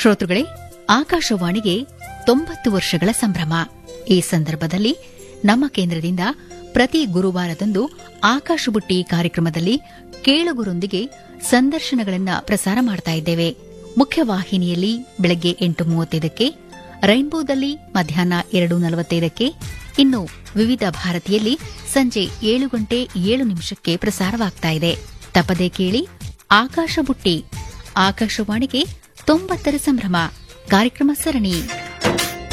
ಶ್ರೋತೃಗಳೇ ಆಕಾಶವಾಣಿಗೆ ತೊಂಬತ್ತು ವರ್ಷಗಳ ಸಂಭ್ರಮ ಈ ಸಂದರ್ಭದಲ್ಲಿ ನಮ್ಮ ಕೇಂದ್ರದಿಂದ ಪ್ರತಿ ಗುರುವಾರದಂದು ಆಕಾಶಬುಟ್ಟಿ ಕಾರ್ಯಕ್ರಮದಲ್ಲಿ ಕೇಳುಗರೊಂದಿಗೆ ಸಂದರ್ಶನಗಳನ್ನ ಪ್ರಸಾರ ಮಾಡ್ತಾ ಇದ್ದೇವೆ ಮುಖ್ಯವಾಹಿನಿಯಲ್ಲಿ ಬೆಳಗ್ಗೆ ಎಂಟು ಮೂವತ್ತೈದಕ್ಕೆ ರೈನ್ಬೋದಲ್ಲಿ ಮಧ್ಯಾಹ್ನ ಎರಡು ನಲವತ್ತೈದಕ್ಕೆ ಇನ್ನು ವಿವಿಧ ಭಾರತಿಯಲ್ಲಿ ಸಂಜೆ ಏಳು ಗಂಟೆ ಏಳು ನಿಮಿಷಕ್ಕೆ ಪ್ರಸಾರವಾಗ್ತಾ ಇದೆ ತಪ್ಪದೇ ಕೇಳಿ ಆಕಾಶಬುಟ್ಟಿ ಆಕಾಶವಾಣಿಗೆ ತೊಂಬತ್ತರ ಸಂಭ್ರಮ ಕಾರ್ಯಕ್ರಮ ಸರಣಿ